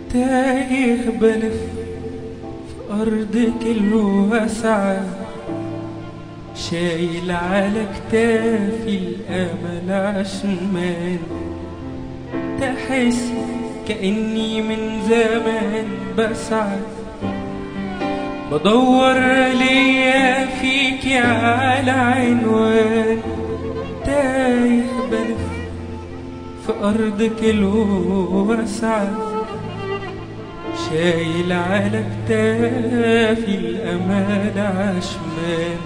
تايه بلف في أرضك الواسعة شايل على كتافي الأمل عشمان تحس كأني من زمان بسعى بدور ليا فيك على عنوان تايه بلف في أرضك الواسعة شايل على كتافي الأمال عشمان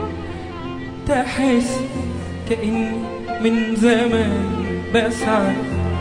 تحس كأني من زمان بسعى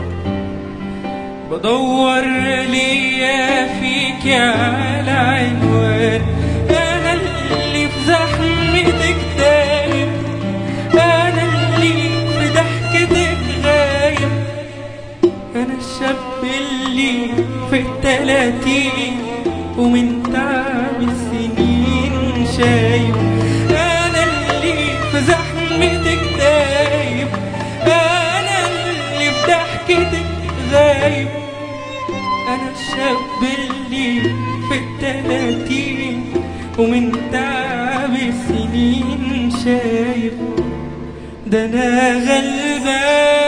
بدور ليا فيك على عنوان أنا اللي في زحمتك دايم أنا اللي في ضحكتك غايب أنا الشاب اللي في التلاتين ومن تعب السنين شايب أنا اللي في زحمتك دايب أنا اللي في ضحكتك غايب أنا الشاب اللي في التلاتين ومن تعب السنين شايب ده أنا غلبان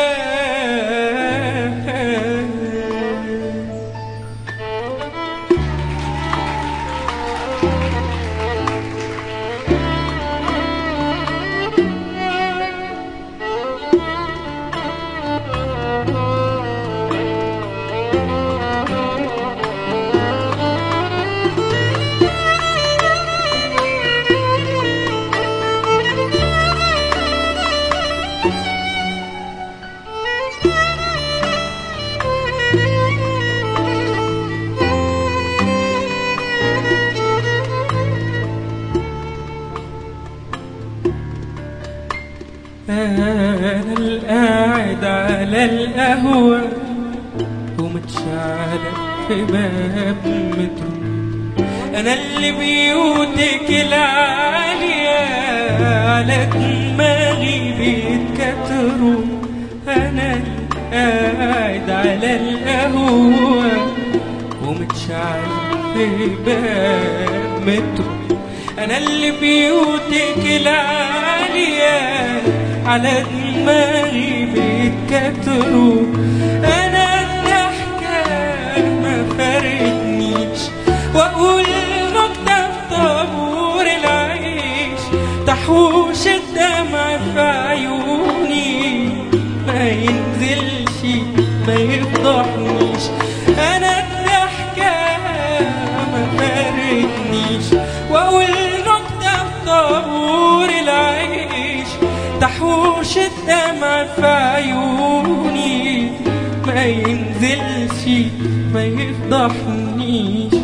أنا القاعد على القهوة ومتشعلق في باب مترو أنا اللي بيوتك العالية على دماغي بيتكتروا أنا القاعد على القهوة ومتشعلق في باب مترو أنا اللي بيوتك العالية على دماغي بيتكتروا أنا الضحكة ما فارقتنيش وأقول نكتة في طابور العيش تحوش الدمع في عيوني ما ينزلش ما يفضحنيش أنا الضحكة ما فارقتنيش وأقول نكتة في طابور العيش تحوش الدمع في عيوني ما ينزلش ما يفضحنيش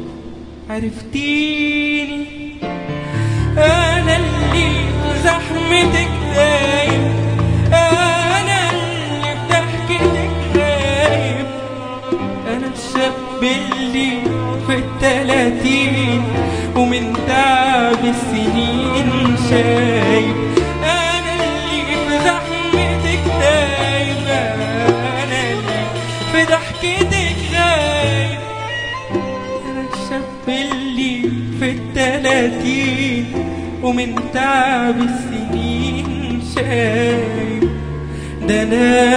عرفتيني أنا اللي في زحمتك دايم أنا اللي في ضحكتك غايب أنا الشاب اللي في التلاتين ومن تعب السنين شايب أنا اللي في زحمتك دايم أنا اللي في ضحكتك غايب أنا الشاب اللي في التلاتين ومن تعب السنين شايب ده أنا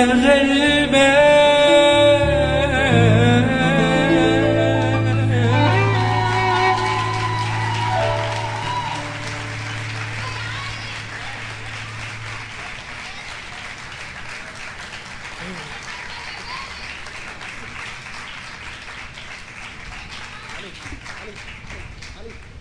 غلبان عليك عليك عليك